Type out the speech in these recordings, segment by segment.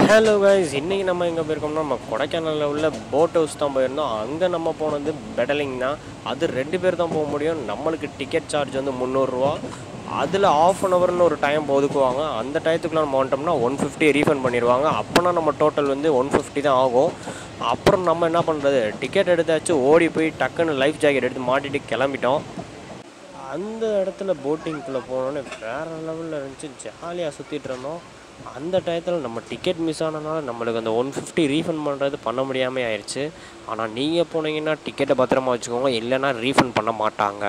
Hello guys இன்றைக்கி நம்ம எங்கே போயிருக்கோம்னா நம்ம கொடைக்கானலில் உள்ள போட் ஹவுஸ் தான் போயிருந்தோம் அங்கே நம்ம போனது பெடலிங் தான் அது ரெண்டு பேர் தான் போக முடியும் நம்மளுக்கு டிக்கெட் சார்ஜ் வந்து முந்நூறுரூவா அதில் ஆஃப் அன் ஹவர்னு ஒரு டைம் ஒதுக்குவாங்க அந்த டயத்துக்குள்ள நம்ம வந்துட்டோம்னா ஒன் ஃபிஃப்டி ரீஃபண்ட் பண்ணிடுவாங்க அப்போனா நம்ம டோட்டல் வந்து ஒன் ஃபிஃப்டி தான் ஆகும் அப்புறம் நம்ம என்ன பண்ணுறது டிக்கெட் எடுத்தாச்சு ஓடி போய் டக்குன்னு லைஃப் ஜாக்கெட் எடுத்து மாட்டிட்டு கிளம்பிட்டோம் அந்த இடத்துல போட்டிங்குள்ளே போனோன்னே வேறு லெவலில் இருந்துச்சு ஜாலியாக சுற்றிட்டு இருந்தோம் அந்த டயத்தில் நம்ம டிக்கெட் மிஸ் ஆனனால நம்மளுக்கு அந்த ஒன் ஃபிஃப்டி ரீஃபண்ட் பண்ணுறது பண்ண முடியாமல் ஆயிடுச்சு ஆனால் நீங்கள் போனீங்கன்னா டிக்கெட்டை பத்திரமா வச்சுக்கோங்க இல்லைன்னா ரீஃபண்ட் பண்ண மாட்டாங்க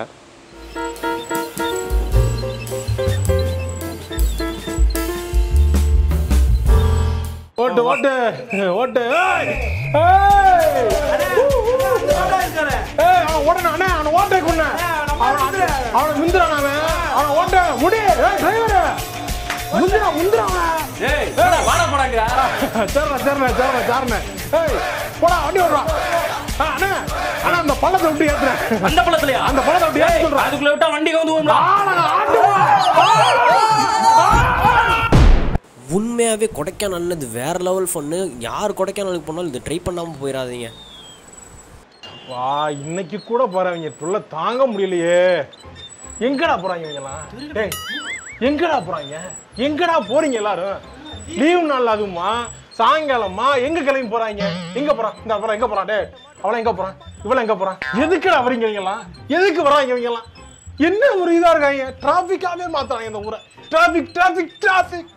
ஓட்டு ஓட்டு ஓட்டு ஏய்! ஏய்! ஏய், அவன் ஓடணும், அண்ணே, அவனை ஓட்டை கொண்ணே. அவனை- அவனை முந்துறான் அவன். அவனை ஓட்ட, முடி. ஏய், driver. முந்துறா, முந்துறா அவனை. சரிண்ணே, சரிண்ணே, சரிண்ணே, சரிண்ணே. ஏய், போடா, வண்டி ஓடுறா. ஆ, அண்ணே, அண்ணே, அந்த பள்ளத்தை விட்டு ஏத்துறேன். அந்த பள்ளத்துலயா அந்த பள்ளத்தை விட்டு ஏத்து சொல்றேன். அதுக்குள்ள விட்டா வண்டி வந்து போகும்ல ஆளடா, ஆட்டுவா. உண்மையாகவே கொடைக்கானல் இது வேறு லெவல் ஃபன்னு யார் கொடைக்கானலுக்கு போனாலும் இது ட்ரை பண்ணாமல் போயிடாதீங்க வா இன்னைக்கு கூட போறவங்க தொல்லை தாங்க முடியலையே எங்கடா போறாங்க இவங்கெல்லாம் டேய் எங்கடா போறாங்க எங்கடா போறீங்க எல்லாரும் லீவ் நாள் அதுவுமா சாயங்காலமா எங்க கிளம்பி போறாங்க எங்க போறான் இந்த அப்புறம் எங்க போறான் டேய் அவள எங்க போறான் இவள எங்க போறான் எதுக்குடா வரீங்க இவங்கெல்லாம் எதுக்கு வராங்க இவங்கெல்லாம் என்ன ஒரு இதா இருக்காங்க டிராபிக்காவே மாத்துறாங்க இந்த ஊரை டிராபிக் டிராபிக் டிராபிக்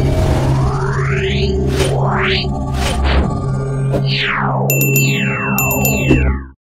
Meow.